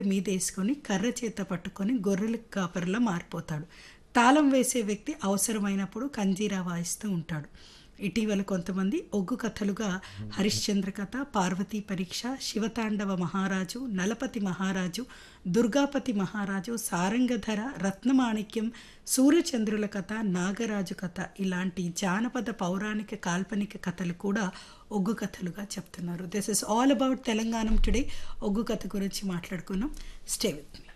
మీదేసుకొని కర్ర చేత పట్టుకొని గొర్రెల కాపరిలా మారిపోతాడు తాళం వేసే వ్యక్తి అవసరమైనప్పుడు కంజీరా వాయిస్తూ ఉంటాడు ఇటీవల కొంతమంది ఒగ్గు కథలుగా హరిశ్చంద్ర కథ పార్వతీ పరీక్ష శివతాండవ మహారాజు నలపతి మహారాజు దుర్గాపతి మహారాజు సారంగధర రత్నమాణిక్యం సూర్యచంద్రుల కథ నాగరాజు కథ ఇలాంటి జానపద పౌరాణిక కాల్పనిక కథలు కూడా ఒగ్గు కథలుగా చెప్తున్నారు this is all about Telangana today Oggu Katha గురించి మాట్లాడుకున్నాం స్టే విత్ మీ